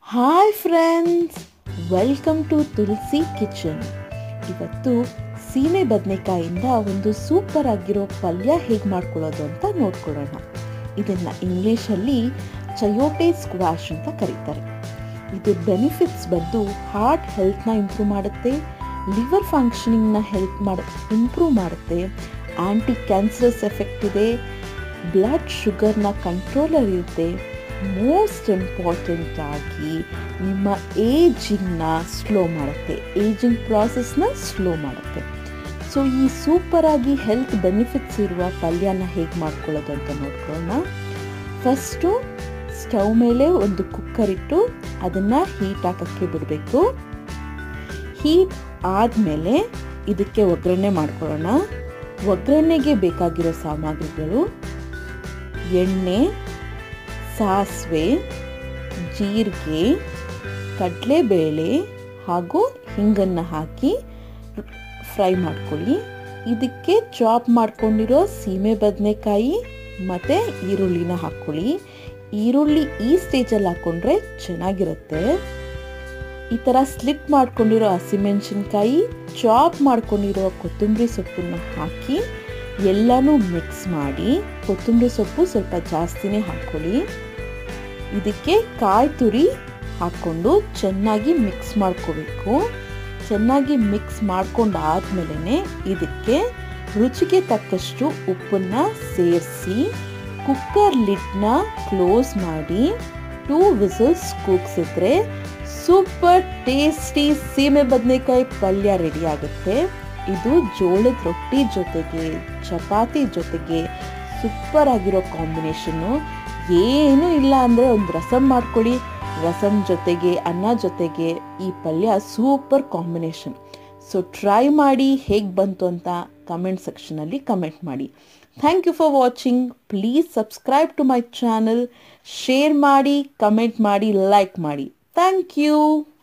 hi friends welcome to Tulasi Kitchen ಇವತ್ತು ಸೀಮೆ ಬದನೆಕಾಯಿಂದ ಒಂದು ಸೂಪರ್ ಆಗಿರೋ ಪಲ್ಯ ಹೇಗೆ ಮಾಡ್ಕೊಳ್ಳೋದು ಅಂತ ನೋಡ್ಕೊಳ್ಳೋಣ ಇದನ್ನು ಇಂಗ್ಲೀಷಲ್ಲಿ ಚಯೋಟೆ ಸ್ಕ್ವಾಶ್ ಅಂತ ಕರೀತಾರೆ ಇದು ಬೆನಿಫಿಟ್ಸ್ ಬಂದು ಹಾರ್ಟ್ ಹೆಲ್ತ್ನ ಇಂಪ್ರೂವ್ ಮಾಡುತ್ತೆ ಲಿವರ್ ಫಂಕ್ಷನಿಂಗ್ನ ಹೆಲ್ಪ್ ಮಾಡ ಇಂಪ್ರೂವ್ ಮಾಡುತ್ತೆ ಆ್ಯಂಟಿ ಕ್ಯಾನ್ಸರಸ್ ಎಫೆಕ್ಟ್ ಇದೆ ಬ್ಲಡ್ ಶುಗರ್ನ ಕಂಟ್ರೋಲರ್ ಇರುತ್ತೆ ಮೋಸ್ಟ್ ಇಂಪಾರ್ಟೆಂಟ್ ಆಗಿ ನಿಮ್ಮ ಏಜಿಂಗ್ನ ಸ್ಲೋ ಮಾಡುತ್ತೆ ಏಜಿಂಗ್ ಪ್ರಾಸೆಸ್ನ ಸ್ಲೋ ಮಾಡುತ್ತೆ ಸೊ ಈ ಸೂಪರಾಗಿ ಹೆಲ್ತ್ ಬೆನಿಫಿಟ್ಸ್ ಇರುವ ಪಲ್ಯನ ಹೇಗೆ ಮಾಡ್ಕೊಳ್ಳೋದು ಅಂತ ನೋಡ್ಕೊಳ್ಳೋಣ ಫಸ್ಟು ಸ್ಟವ್ ಮೇಲೆ ಒಂದು ಕುಕ್ಕರ್ ಇಟ್ಟು ಅದನ್ನು ಹೀಟ್ ಹಾಕೋಕ್ಕೆ ಬಿಡಬೇಕು ಹೀಟ್ ಆದಮೇಲೆ ಇದಕ್ಕೆ ಒಗ್ಗರಣೆ ಮಾಡ್ಕೊಳ್ಳೋಣ ಒಗ್ಗರಣೆಗೆ ಬೇಕಾಗಿರೋ ಸಾಮಗ್ರಿಗಳು ಎಣ್ಣೆ ಸಾಸಿವೆ ಜೀರಿಗೆ ಕಡಲೆಬೇಳೆ ಹಾಗೂ ಹಿಂಗನ್ನು ಹಾಕಿ ಫ್ರೈ ಮಾಡ್ಕೊಳ್ಳಿ ಇದಕ್ಕೆ ಚಾಪ್ ಮಾಡ್ಕೊಂಡಿರೋ ಸೀಮೆ ಬದನೆಕಾಯಿ ಮತ್ತು ಈರುಳ್ಳಿನ ಹಾಕ್ಕೊಳ್ಳಿ ಈರುಳ್ಳಿ ಈ ಸ್ಟೇಜಲ್ಲಿ ಹಾಕ್ಕೊಂಡ್ರೆ ಚೆನ್ನಾಗಿರುತ್ತೆ ಈ ಥರ ಸ್ಲಿಟ್ ಮಾಡ್ಕೊಂಡಿರೋ ಹಸಿಮೆಣಸಿನ್ಕಾಯಿ ಚಾಪ್ ಮಾಡ್ಕೊಂಡಿರೋ ಕೊತ್ತಂಬರಿ ಸೊಪ್ಪನ್ನು ಹಾಕಿ ಎಲ್ಲನೂ ಮಿಕ್ಸ್ ಮಾಡಿ ಕೊತ್ತಂಬರಿ ಸೊಪ್ಪು ಸ್ವಲ್ಪ ಜಾಸ್ತಿನೇ ಹಾಕ್ಕೊಳ್ಳಿ ಇದಕ್ಕೆ ಕಾಯಿ ತುರಿ ಹಾಕ್ಕೊಂಡು ಚೆನ್ನಾಗಿ ಮಿಕ್ಸ್ ಮಾಡ್ಕೋಬೇಕು ಚೆನ್ನಾಗಿ ಮಿಕ್ಸ್ ಮಾಡ್ಕೊಂಡು ಆದಮೇಲೆ ಇದಕ್ಕೆ ರುಚಿಗೆ ತಕ್ಕಷ್ಟು ಉಪ್ಪನ್ನು ಸೇರಿಸಿ ಕುಕ್ಕರ್ ಲಿಡ್ನ ಕ್ಲೋಸ್ ಮಾಡಿ ಟೂ ವಿಸಲ್ಸ್ ಕೂಗ್ಸಿದ್ರೆ ಸೂಪರ್ ಟೇಸ್ಟಿ ಸೀಮೆ ಬದನೆಕಾಯಿ ಪಲ್ಯ ರೆಡಿ ಆಗುತ್ತೆ ಇದು ಜೋಳದ ರೊಟ್ಟಿ ಜೊತೆಗೆ ಚಪಾತಿ ಜೊತೆಗೆ ಸೂಪರ್ ಆಗಿರೋ ಕಾಂಬಿನೇಷನ್ನು ಏನೂ ಇಲ್ಲ ಅಂದರೆ ಒಂದು ರಸಮ್ ಮಾಡ್ಕೊಳ್ಳಿ ರಸಮ್ ಜೊತೆಗೆ ಅನ್ನ ಜೊತೆಗೆ ಈ ಪಲ್ಯ ಸೂಪರ್ ಕಾಂಬಿನೇಷನ್ ಸೊ ಟ್ರೈ ಮಾಡಿ ಹೇಗೆ ಬಂತು ಅಂತ ಕಮೆಂಟ್ ಸೆಕ್ಷನಲ್ಲಿ ಕಮೆಂಟ್ ಮಾಡಿ thank you for watching please subscribe to my channel share ಮಾಡಿ ಕಮೆಂಟ್ ಮಾಡಿ ಲೈಕ್ ಮಾಡಿ ಥ್ಯಾಂಕ್ ಯು